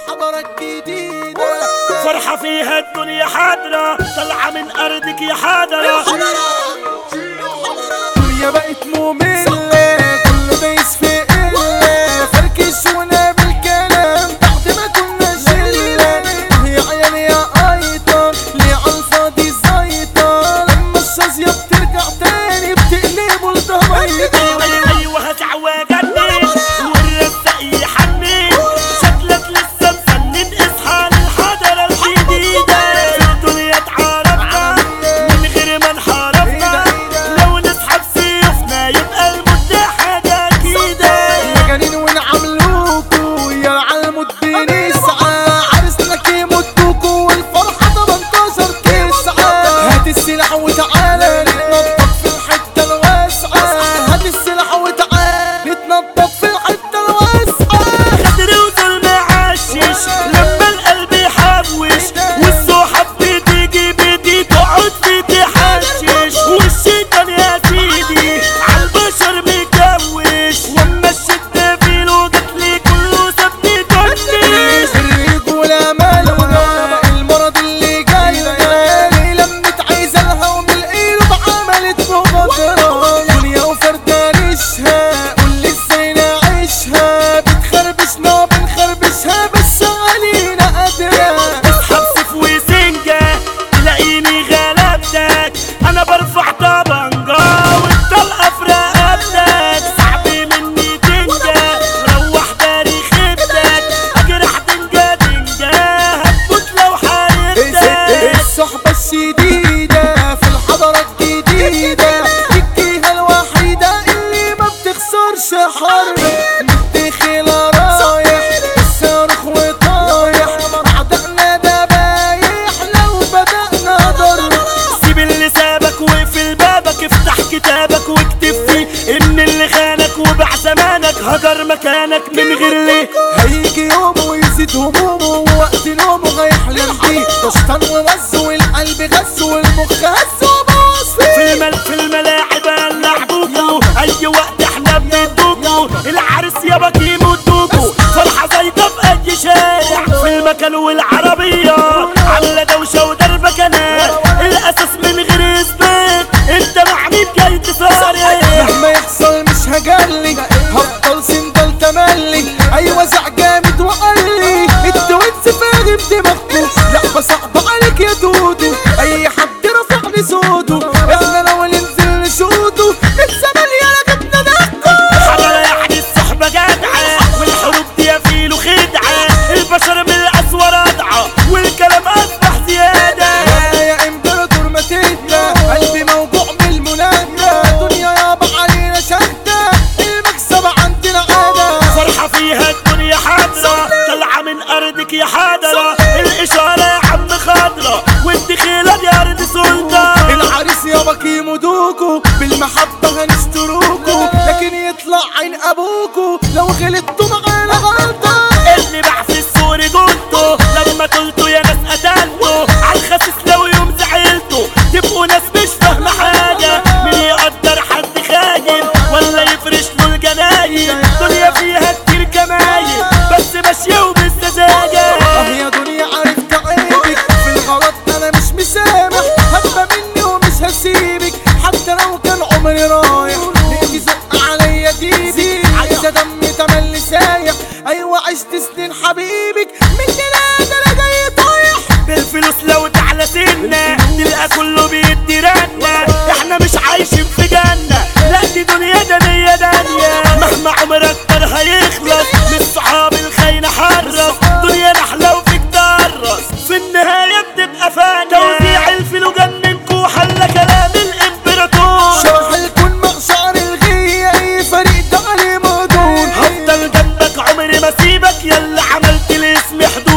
الحضارة الجديدة فرحة فيها الدنيا حاضرة طالعة من أرضك يا حاضرة الدنيا بقت مملة كله دايس في قلة فركشونا بالكلام بعد ما كنا شلة يا عيال يا ايطان ليه عالفاضي زيطة لما الشازية بترجع تاني بتقلبوا لضميطة أيوة هتعوجني والرزق يحني شكلك لسه مسنن اصحى للحضارة الجديدة في الدنيا اتعرفنا من غير ما نحاربنا لو نسحب سيوفنا يبقى المدة حاجة كده مجانين ونعملوكوا يا عالمود بنسعى عرسنا كيموتوكوا والفرحة 18 تسعة هات السلاح وتعالى نتنطط في الحتة الواسعة هات السلاح وتعالى نتنطط في الحتة الواسعة غدر وظلم عشش لما القلب يحوش والسحب بتيجي بدي تقعد في تحشش والشيطان يا سيدي عالبشر مكوش واما الشدة فيلو جاتلي كله سابني طنش الرجولة مالونا المرض اللي جاينا ليه لمت عايزة الهوم القلوب عملت مغادرة دنيا وفردة ريشها قول ازاي نعيشها بتخربشنا بنخربشها بس علينا قادرة اسحب سيف وسنجة تلاقيني غلبتك انا برفع طبنجة والطلقة في رقبتك صعب مني تنجة روح داري خيبتك اجرح دنجة دنجة هتموت لو حاربتك الصحبة الشديدة في الحضارة الجديدة الجهة الوحيدة اللي ما بتخسرش حرب مدخل رايح الصاروخ وطايح أعدائنا دبايح لو بدأنا ضرب سيب اللي سابك واقفل بابك افتح كتابك واكتب فيه ان اللي خانك وباع زمانك هجر مكانك من غير ليه هيجي يوم ويزيد همومه ووقت نومه هيحلم بيه تشطن ووز والقلب غز والمخ هز وبوظ في فيه المل في الملاعب هنلعبوكوا اي وقت احنا بندوكوا العرس يابا يموتوكوا فرحه زايده في اي شارع في المكان والعربيه على دوشه ودربكنات الاساس من غير اثبات انت مع مين جاي تصارع مهما يحصل مش هجلي هفضل سندل تملي ايوه زع جامد وقال لي الدويتس فاهم دماغكو لعبه صعبه عليك يا دودو اي حد رفع لي صوته احنا لو ننزل نشوته من زمان يا جبنا دقه حضر يعني الصحبة جدعة والحروب دي فيلو خدعة البشر من الأسوأ رضعة والكلام أصبح زيادة يا امبراطور ما تهدى قلبي موجوع من المنادى دنيا يابا علينا شدة المكسب عندنا عادة فرحة فيها الدنيا حاضرة طالعة من أرضك يا حاضرة الإشارة يا عم خضرة والدخيلة دي أرض سلطة العريس يابا كيمودوكو بالمحبة هنستروكو لكن يطلع عين ابوكو لو غلطتوا معانا غلطة اللي باع في السور قلته لما قلته يا ناس قتلته عالخسيس لو يوم زعلته تبقوا ناس مش فاهمة حاجة مين يقدر حد خاين ولا يفرش له الجناين دنيا فيها كتير كماين بس ماشية وبالسذاجة اه يا دنيا عرفت عيبك في الغلط انا مش مسامح هبة مني ومش هسيبك حتى لو كان عمري رايح لقيتي زق عليا ديبي عايزة دم تملي سايح ايوه عشت سنين حبيبك من ده انا جاي طايح بالفلوس لو تعلى سنة تلقى كله بيدي رنة احنا مش عايشين في جنة لا دي دنيا دنيا دنيا مهما عمرك كان هيخلص من الصحاب الخاينة حرص دنيا نحلة وفيك درس في النهاية بتبقى فانية توزيع الفلو جننكو حل كلام الامبراطور شرح الكون مع شعر الغية اي فريق ده عليه مهدون هفضل جنبك عمري ما سيبك يلا عملت لي اسمي حدود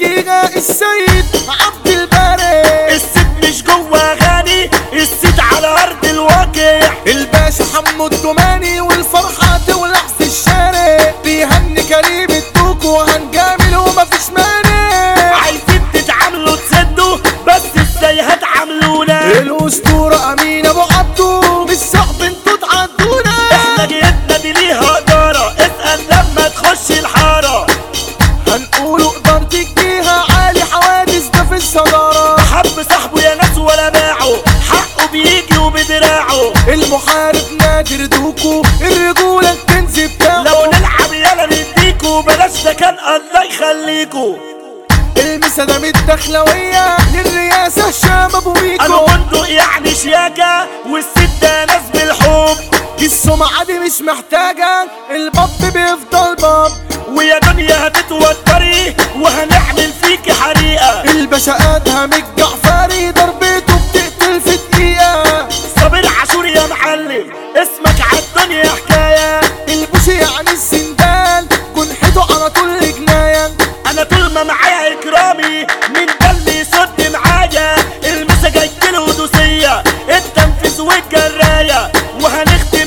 فيها السيد عبد الباري الست مش جوه غني الست على ارض الواقع الباشا حمو الدوماني والفرحة تولع في الشارع بيهني كريم الدوق وهنجامل ومفيش مانع عايزين تتعاملوا تسدوا بس ازاي هتعاملونا الأسطورة أمين أبو عبدو مش صعب انتوا تعدونا احنا جيتنا دي ليها اداره اسال لما تخش الحاره هنقولوا قدرت تجيها عالي حوادث ده في الصدارة حب صاحبه يا ناس ولا باعه حقه بيجي وبدراعه المحارب نادر دوكو الرجولة الكنز بتاعه لو نلعب يلا نديكوا بلاش ده كان الله يخليكوا المسا من الدخلوية للرئاسة هشام أبو انا ميكو بندق يعني شياكة والست ده ناس بالحب السمعة دي مش محتاجة الباب بيفضل باب ويا دنيا هتتوتري وهنعمل فيكي حريقة الباشا ادهم الجعفري ضربته بتقتل في دقيقة صابر عاشور يا معلم اسمك عالدنيا حكاية البوش يعني السندال جنحته على طول جناية انا طول ما معايا اكرامي مين ده اللي يصد معايا المسا جايله دوسية التنفيذ والجراية وهنختم